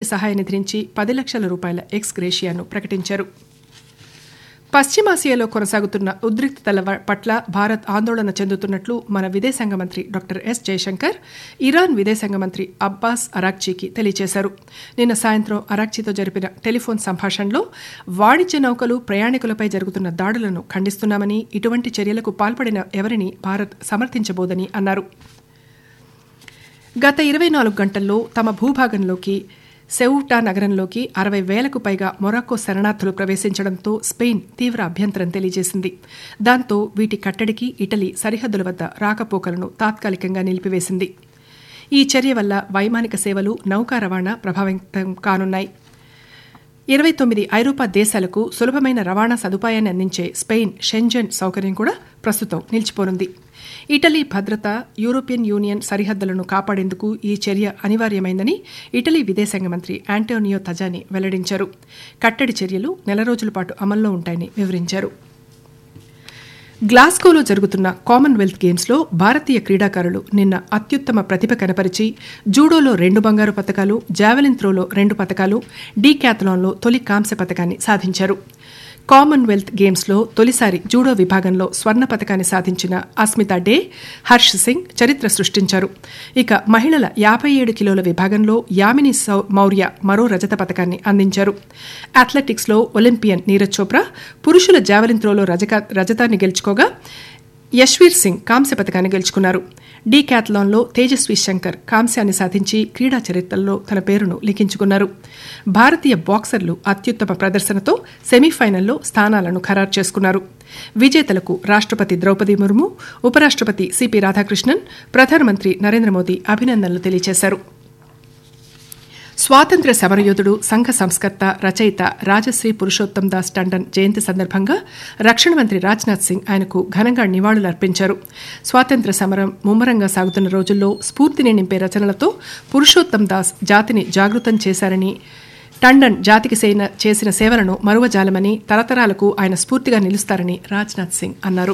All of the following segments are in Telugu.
సహాయ నిధి నుంచి పది లక్షల రూపాయల ఎక్స్ గ్రేషియాను ప్రకటించారు పశ్చిమాసియాలో కొనసాగుతున్న ఉద్రిక్తతల పట్ల భారత్ ఆందోళన చెందుతున్నట్లు మన విదేశాంగ మంత్రి డాక్టర్ ఎస్ జయశంకర్ ఇరాన్ విదేశాంగ మంత్రి అబ్బాస్ అరాక్చీకి తెలియజేశారు నిన్న సాయంత్రం అరాక్చీతో జరిపిన టెలిఫోన్ సంభాషణలో వాణిజ్య నౌకలు ప్రయాణికులపై జరుగుతున్న దాడులను ఖండిస్తున్నామని ఇటువంటి చర్యలకు పాల్పడిన ఎవరిని భారత్ సమర్థించబోదని అన్నారు గత ఇరవై నాలుగు గంటల్లో తమ భూభాగంలోకి సెవుటా నగరంలోకి అరవై వేలకు పైగా మొరాక్కో శరణార్థులు ప్రవేశించడంతో స్పెయిన్ తీవ్ర అభ్యంతరం తెలియజేసింది దాంతో వీటి కట్టడికి ఇటలీ సరిహద్దుల వద్ద రాకపోకలను తాత్కాలికంగా నిలిపివేసింది ఈ చర్య వల్ల వైమానిక సేవలు నౌకా రవాణా ప్రభావితం కానున్నాయి ఇరవై తొమ్మిది ఐరోపా దేశాలకు సులభమైన రవాణా సదుపాయాన్ని అందించే స్పెయిన్ షెంజన్ సౌకర్యం కూడా ప్రస్తుతం నిలిచిపోనుంది ఇటలీ భద్రత యూరోపియన్ యూనియన్ సరిహద్దులను కాపాడేందుకు ఈ చర్య అనివార్యమైందని ఇటలీ విదేశాంగ మంత్రి ఆంటోనియో తజాని వెల్లడించారు కట్టడి చర్యలు నెల రోజుల పాటు అమల్లో ఉంటాయని వివరించారు గ్లాస్గోలో జరుగుతున్న కామన్వెల్త్ గేమ్స్లో భారతీయ క్రీడాకారులు నిన్న అత్యుత్తమ ప్రతిభ కనపరిచి జూడోలో రెండు బంగారు పతకాలు జావెలిన్ త్రోలో రెండు పతకాలు డీక్యాథలాన్లో తొలి కాంస్య పతకాన్ని సాధించారు కామన్వెల్త్ గేమ్స్లో తొలిసారి జూడో విభాగంలో స్వర్ణ పతకాన్ని సాధించిన అస్మితా డే హర్ష్ సింగ్ చరిత్ర సృష్టించారు ఇక మహిళల యాభై ఏడు కిలోల విభాగంలో యామిని మౌర్య మరో రజత పతకాన్ని అందించారు అథ్లెటిక్స్లో ఒలింపియన్ నీరజ్ చోప్రా పురుషుల జావెలిన్ త్రోలో రజతాన్ని గెలుచుకోగా యశ్వీర్ సింగ్ కాంస్య పతకాన్ని గెలుచుకున్నారు డీ క్యాథలాన్లో తేజస్వి శంకర్ కాంస్యాన్ని సాధించి క్రీడా చరిత్రలో తన పేరును లిఖించుకున్నారు భారతీయ బాక్సర్లు అత్యుత్తమ ప్రదర్శనతో సెమీఫైనల్లో స్థానాలను ఖరారు చేసుకున్నారు విజేతలకు రాష్ట్రపతి ద్రౌపది ముర్ము ఉపరాష్ట్రపతి సిపి రాధాకృష్ణన్ ప్రధానమంత్రి నరేంద్ర మోదీ అభినందనలు తెలియజేశారు స్వాతంత్ర్య సమరయోధుడు సంఘ సంస్కర్త రచయిత రాజశ్రీ పురుషోత్తం దాస్ టండన్ జయంతి సందర్భంగా రక్షణ మంత్రి రాజ్నాథ్ సింగ్ ఆయనకు ఘనంగా నివాళులర్పించారు స్వాతంత్ర్య సమరం ముమ్మరంగా సాగుతున్న రోజుల్లో స్ఫూర్తిని నింపే రచనలతో పురుషోత్తం దాస్ జాతిని జాగృతం చేశారని టండన్ జాతికి చేసిన సేవలను మరువజాలమని తరతరాలకు ఆయన స్ఫూర్తిగా నిలుస్తారని రాజ్నాథ్ సింగ్ అన్నారు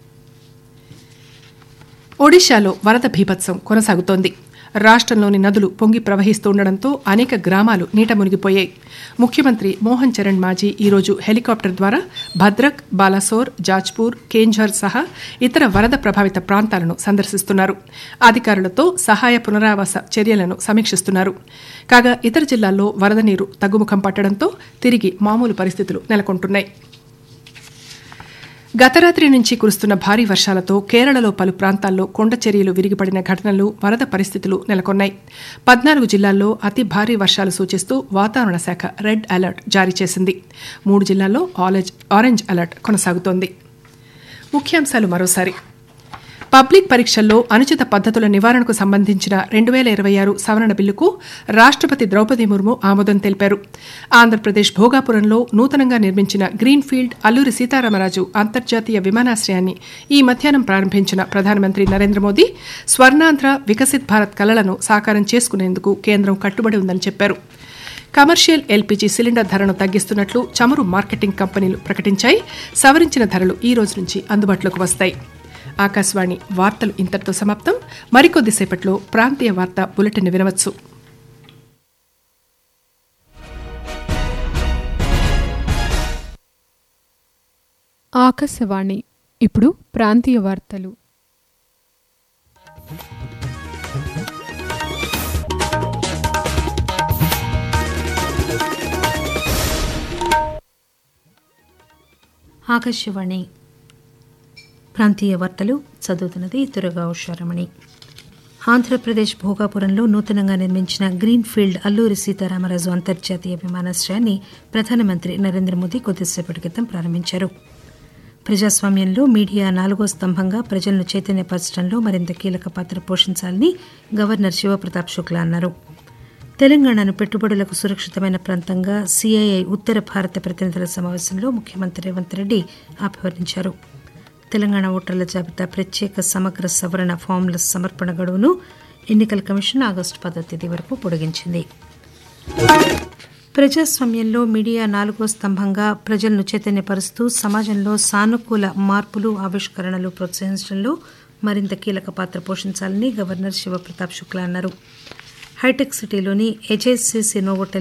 ఒడిశాలో వరద భీభత్సం కొనసాగుతోంది రాష్ట్రంలోని నదులు పొంగి ప్రవహిస్తుండటంతో అనేక గ్రామాలు నీట మునిగిపోయాయి ముఖ్యమంత్రి మోహన్ చరణ్ మాజీ ఈరోజు హెలికాప్టర్ ద్వారా భద్రక్ బాలాసోర్ జాజ్పూర్ కేంఝర్ సహా ఇతర వరద ప్రభావిత ప్రాంతాలను సందర్శిస్తున్నారు అధికారులతో సహాయ పునరావాస చర్యలను సమీక్షిస్తున్నారు కాగా ఇతర జిల్లాల్లో వరద నీరు తగ్గుముఖం పట్టడంతో తిరిగి మామూలు పరిస్థితులు నెలకొంటున్నాయి గతరాత్రి నుంచి కురుస్తున్న భారీ వర్షాలతో కేరళలో పలు ప్రాంతాల్లో కొండ చర్యలు విరిగిపడిన ఘటనలు వరద పరిస్థితులు నెలకొన్నాయి పద్నాలుగు జిల్లాల్లో అతి భారీ వర్షాలు సూచిస్తూ వాతావరణ శాఖ రెడ్ అలర్ట్ జారీ చేసింది మూడు జిల్లాల్లో ఆరెంజ్ అలర్ట్ కొనసాగుతోంది ముఖ్యాంశాలు మరోసారి పబ్లిక్ పరీక్షల్లో అనుచిత పద్దతుల నివారణకు సంబంధించిన రెండు వేల ఇరవై ఆరు సవరణ బిల్లుకు రాష్టపతి ద్రౌపది ముర్ము ఆమోదం తెలిపారు ఆంధ్రప్రదేశ్ భోగాపురంలో నూతనంగా నిర్మించిన గ్రీన్ఫీల్డ్ అల్లూరి సీతారామరాజు అంతర్జాతీయ విమానాశ్రయాన్ని ఈ మధ్యాహ్నం ప్రారంభించిన ప్రధానమంత్రి నరేంద్ర మోదీ స్వర్ణాంధ్ర వికసిత్ భారత్ కలలను సాకారం చేసుకునేందుకు కేంద్రం కట్టుబడి ఉందని చెప్పారు కమర్షియల్ ఎల్పీజీ సిలిండర్ ధరను తగ్గిస్తున్నట్లు చమురు మార్కెటింగ్ కంపెనీలు ప్రకటించాయి సవరించిన ధరలు ఈ రోజు నుంచి అందుబాటులోకి వస్తాయి ఆకాశవాణి వార్తలు ఇంతటితో సమాప్తం మరికొద్దిసేపట్లో ప్రాంతీయ వార్త బులెటిన్ వినవచ్చు ఆకాశవాణి ఇప్పుడు ప్రాంతీయ వార్తలు ఆకాశవాణి ప్రాంతీయ వార్తలు చదువుతున్నది దురగా ఉషారమణి ఆంధ్రప్రదేశ్ భోగాపురంలో నూతనంగా నిర్మించిన గ్రీన్ఫీల్డ్ అల్లూరి సీతారామరాజు అంతర్జాతీయ విమానాశ్రయాన్ని ప్రధానమంత్రి నరేంద్ర మోదీ కొద్దిసేపటి క్రితం ప్రారంభించారు ప్రజాస్వామ్యంలో మీడియా నాలుగో స్తంభంగా ప్రజలను చైతన్యపరచడంలో మరింత కీలక పాత్ర పోషించాలని గవర్నర్ శివప్రతాప్ శుక్లా అన్నారు తెలంగాణను పెట్టుబడులకు సురక్షితమైన ప్రాంతంగా సిఐఐ ఉత్తర భారత ప్రతినిధుల సమావేశంలో ముఖ్యమంత్రి రేవంత్ రెడ్డి అభివర్ణించారు తెలంగాణ ఓటర్ల జాబితా ప్రత్యేక సమగ్ర సవరణ ఫామ్ల సమర్పణ గడువును ఎన్నికల కమిషన్ ఆగస్టు పదో తేదీ వరకు పొడిగించింది ప్రజాస్వామ్యంలో మీడియా నాలుగో స్తంభంగా ప్రజలను చైతన్యపరుస్తూ సమాజంలో సానుకూల మార్పులు ఆవిష్కరణలు ప్రోత్సహించడంలో మరింత కీలక పాత్ర పోషించాలని గవర్నర్ శివప్రతాప్ శుక్లా అన్నారు హైటెక్ సిటీలోని హెచ్ఎస్సిసి నోవోటెల్